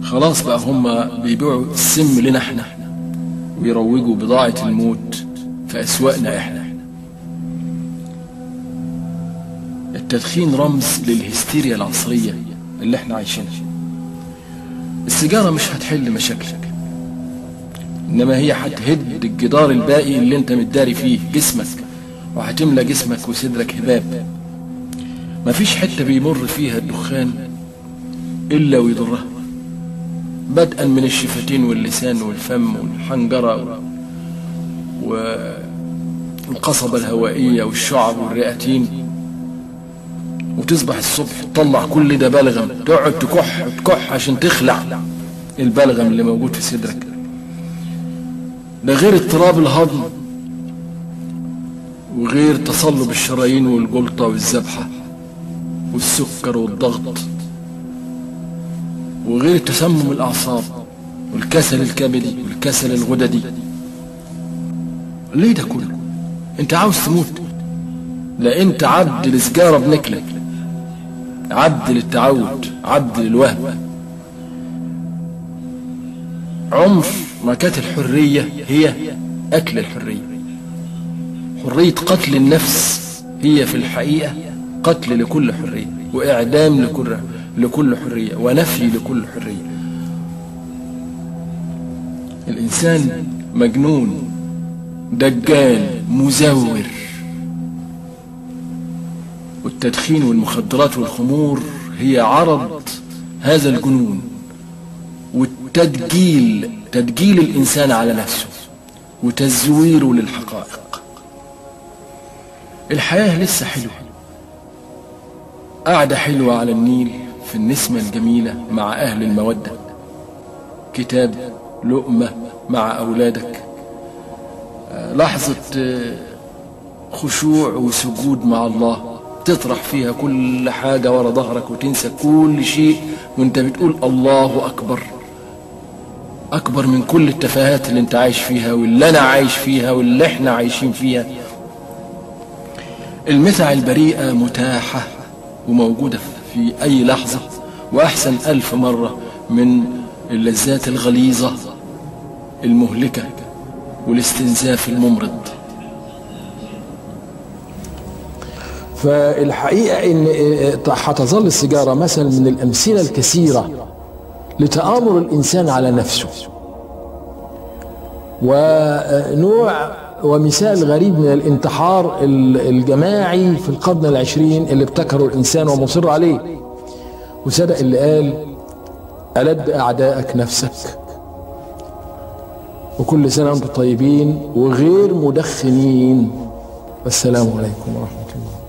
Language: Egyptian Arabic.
خلاص بقى هم بيبيعوا السم لنا احنا ويروجوا بضاعة الموت في أسواقنا احنا التدخين رمز للهستيريا العصرية اللي احنا عايشينها السيجارة مش هتحل مشاكلك انما هي هتهد الجدار الباقي اللي انت متداري فيه جسمك وهتملى جسمك وصدرك هباب مفيش حتة بيمر فيها الدخان إلا ويضرها بدءا من الشفتين واللسان والفم والحنجرة والقصبة الهوائية والشعب والرئتين وتصبح الصبح تطلع كل ده بلغم تقعد تكح تكح عشان تخلع البلغم اللي موجود في صدرك ده غير اضطراب الهضم وغير تصلب الشرايين والجلطة والذبحة والسكر والضغط وغير تسمم الأعصاب والكسل الكبدي والكسل الغددي ليه ده كله انت عاوز تموت لا انت عبد لسجارة بنكلك عبد للتعود عبد للوهم عمر ما كانت الحرية هي أكل الحرية حرية قتل النفس هي في الحقيقة قتل لكل حرية وإعدام لكل لكل حرية ونفي لكل حرية الإنسان مجنون دجال مزور والتدخين والمخدرات والخمور هي عرض هذا الجنون والتدجيل تدجيل الإنسان على نفسه وتزويره للحقائق الحياة لسه حلوة قعدة حلوة على النيل في النسمة الجميلة مع أهل المودة كتاب لقمة مع أولادك لحظة خشوع وسجود مع الله تطرح فيها كل حاجة ورا ظهرك وتنسى كل شيء وانت بتقول الله أكبر أكبر من كل التفاهات اللي انت عايش فيها واللي أنا عايش فيها واللي احنا عايشين فيها المتع البريئة متاحة وموجودة في أي لحظة وأحسن ألف مرة من اللذات الغليظة المهلكة والاستنزاف الممرض فالحقيقة إن هتظل السيجارة مثلا من الأمثلة الكثيرة لتآمر الإنسان على نفسه ونوع ومثال غريب من الانتحار الجماعي في القرن العشرين اللي ابتكره الإنسان ومصر عليه وصدق اللي قال ألد أعدائك نفسك وكل سنة وانتم طيبين وغير مدخنين والسلام عليكم ورحمة الله